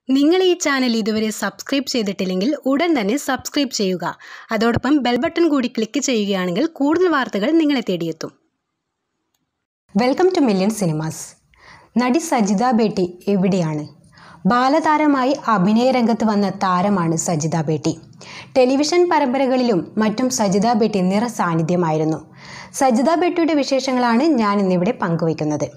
നിങ്ങൾ ഈ ചാനൽ ഇതുവരെ സബ്സ്ക്രൈബ് ചെയ്തിട്ടില്ലെങ്കിൽ ഉടൻ തന്നെ സബ്സ്ക്രൈബ് ചെയ്യുക അതോടൊപ്പം ബെൽ ബട്ടൺ കൂടി ക്ലിക്ക് ചെയ്യുകയാണെങ്കിൽ കൂടുതൽ വാർത്തകൾ നിങ്ങളെ തേടിയെത്തും വെൽക്കം ടു മില്യൺ സിനിമാസ് നടി സജിത ബേട്ടി എവിടെയാണ് ബാലതാരമായി അഭിനയ രംഗത്ത് വന്ന താരമാണ് സജിത ബേട്ടി ടെലിവിഷൻ പരമ്പരകളിലും മറ്റും സജിത ബേട്ടി നിറ സാന്നിധ്യമായിരുന്നു സജിത ബേട്ടിയുടെ വിശേഷങ്ങളാണ് ഞാൻ ഇന്നിവിടെ പങ്കുവയ്ക്കുന്നത്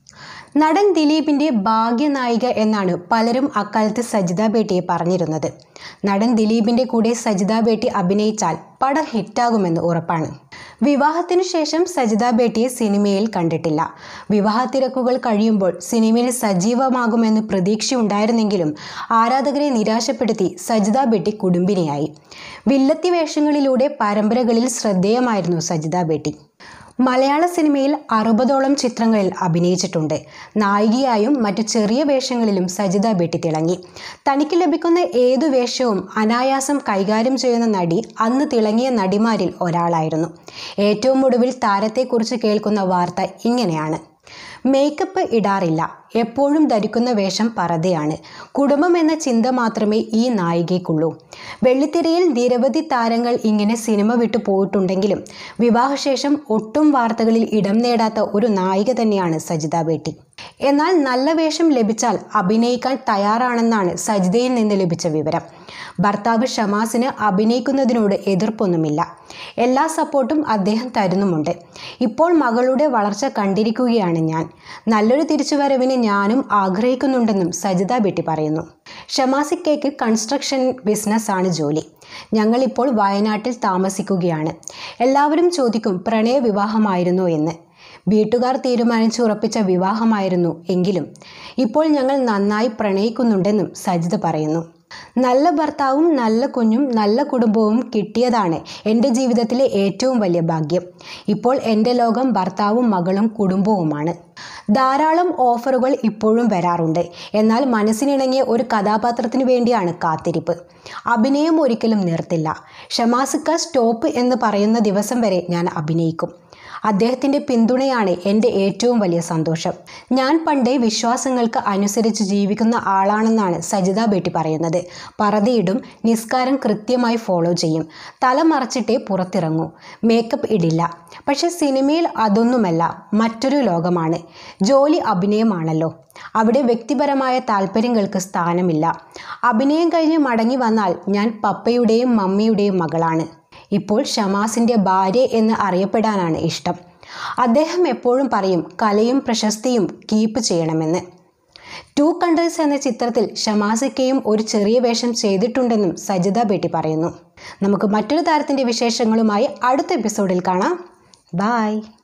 നടൻ ദിലീപിന്റെ ഭാഗ്യനായിക എന്നാണ് പലരും അക്കാലത്ത് സജിത ബേട്ടിയെ പറഞ്ഞിരുന്നത് നടൻ ദിലീപിന്റെ കൂടെ സജിത ബേട്ടി അഭിനയിച്ചാൽ പടം ഹിറ്റാകുമെന്ന് ഉറപ്പാണ് വിവാഹത്തിനു ശേഷം സജിത ബേട്ടിയെ സിനിമയിൽ കണ്ടിട്ടില്ല വിവാഹ തിരക്കുകൾ കഴിയുമ്പോൾ സിനിമയിൽ സജീവമാകുമെന്ന് പ്രതീക്ഷയുണ്ടായിരുന്നെങ്കിലും ആരാധകരെ നിരാശപ്പെടുത്തി സജിത ബേട്ടി കുടുംബിനിയായി വില്ലത്തി വേഷങ്ങളിലൂടെ പരമ്പരകളിൽ ശ്രദ്ധേയമായിരുന്നു സജിത ബേട്ടി മലയാള സിനിമയിൽ അറുപതോളം ചിത്രങ്ങളിൽ അഭിനയിച്ചിട്ടുണ്ട് നായികയായും മറ്റു ചെറിയ വേഷങ്ങളിലും സജിത ബേട്ടി തിളങ്ങി തനിക്ക് ലഭിക്കുന്ന ഏതു വേഷവും അനായാസം കൈകാര്യം ചെയ്യുന്ന നടി അന്ന് തിളങ്ങിയ നടിമാരിൽ ഒരാളായിരുന്നു ഏറ്റവും ഒടുവിൽ താരത്തെക്കുറിച്ച് കേൾക്കുന്ന വാർത്ത ഇങ്ങനെയാണ് മേക്കപ്പ് ഇടാറില്ല എപ്പോഴും ധരിക്കുന്ന വേഷം പറതയാണ് കുടുംബം എന്ന ചിന്ത മാത്രമേ ഈ നായികയ്ക്കുള്ളൂ വെള്ളിത്തിരയിൽ നിരവധി താരങ്ങൾ ഇങ്ങനെ സിനിമ വിട്ടു പോയിട്ടുണ്ടെങ്കിലും വിവാഹശേഷം ഒട്ടും വാർത്തകളിൽ ഇടം നേടാത്ത ഒരു നായിക തന്നെയാണ് സജിത ബേട്ടി എന്നാൽ നല്ല വേഷം ലഭിച്ചാൽ അഭിനയിക്കാൻ തയ്യാറാണെന്നാണ് സജിതയിൽ നിന്ന് ലഭിച്ച വിവരം ഭർത്താവ് ഷമാസിന് അഭിനയിക്കുന്നതിനോട് എതിർപ്പൊന്നുമില്ല എല്ലാ സപ്പോർട്ടും അദ്ദേഹം തരുന്നുമുണ്ട് ഇപ്പോൾ മകളുടെ വളർച്ച കണ്ടിരിക്കുകയാണ് ഞാൻ നല്ലൊരു തിരിച്ചുവരവിന് ഞാനും ആഗ്രഹിക്കുന്നുണ്ടെന്നും സജിത ബെട്ടി പറയുന്നു ഷമാസിക്കയ്ക്ക് കൺസ്ട്രക്ഷൻ ബിസിനസ്സാണ് ജോലി ഞങ്ങളിപ്പോൾ വയനാട്ടിൽ താമസിക്കുകയാണ് എല്ലാവരും ചോദിക്കും പ്രണയ വിവാഹമായിരുന്നോ എന്ന് വീട്ടുകാർ തീരുമാനിച്ച് ഉറപ്പിച്ച വിവാഹമായിരുന്നു എങ്കിലും ഇപ്പോൾ ഞങ്ങൾ നന്നായി പ്രണയിക്കുന്നുണ്ടെന്നും സജിത പറയുന്നു നല്ല ഭർത്താവും നല്ല കുഞ്ഞും നല്ല കുടുംബവും കിട്ടിയതാണ് എൻ്റെ ജീവിതത്തിലെ ഏറ്റവും വലിയ ഭാഗ്യം ഇപ്പോൾ എൻ്റെ ലോകം ഭർത്താവും മകളും കുടുംബവുമാണ് ധാരാളം ഓഫറുകൾ ഇപ്പോഴും വരാറുണ്ട് എന്നാൽ മനസ്സിനിണങ്ങിയ ഒരു കഥാപാത്രത്തിന് വേണ്ടിയാണ് കാത്തിരിപ്പ് അഭിനയം ഒരിക്കലും നിർത്തില്ല ഷമാസിക്ക സ്റ്റോപ്പ് എന്ന് പറയുന്ന ദിവസം വരെ ഞാൻ അഭിനയിക്കും അദ്ദേഹത്തിൻ്റെ പിന്തുണയാണ് എൻ്റെ ഏറ്റവും വലിയ സന്തോഷം ഞാൻ പണ്ടേ വിശ്വാസങ്ങൾക്ക് അനുസരിച്ച് ജീവിക്കുന്ന ആളാണെന്നാണ് സജിത ബേട്ടി പറയുന്നത് പറതിയിടും നിസ്കാരം കൃത്യമായി ഫോളോ ചെയ്യും തല മറച്ചിട്ടേ പുറത്തിറങ്ങൂ മേക്കപ്പ് ഇടില്ല പക്ഷെ സിനിമയിൽ അതൊന്നുമല്ല മറ്റൊരു ലോകമാണ് ജോലി അഭിനയമാണല്ലോ അവിടെ വ്യക്തിപരമായ താല്പര്യങ്ങൾക്ക് സ്ഥാനമില്ല അഭിനയം കഴിഞ്ഞ് മടങ്ങി വന്നാൽ ഞാൻ പപ്പയുടെയും മമ്മിയുടെയും മകളാണ് ഇപ്പോൾ ഷമാസിൻ്റെ ഭാര്യ എന്ന് അറിയപ്പെടാനാണ് ഇഷ്ടം അദ്ദേഹം എപ്പോഴും പറയും കലയും പ്രശസ്തിയും കീപ്പ് ചെയ്യണമെന്ന് ടു കൺട്രീസ് എന്ന ചിത്രത്തിൽ ഷമാസിക്കയും ഒരു ചെറിയ വേഷം ചെയ്തിട്ടുണ്ടെന്നും സജിത ബേട്ടി പറയുന്നു നമുക്ക് മറ്റൊരു താരത്തിൻ്റെ വിശേഷങ്ങളുമായി അടുത്ത എപ്പിസോഡിൽ കാണാം ബായ്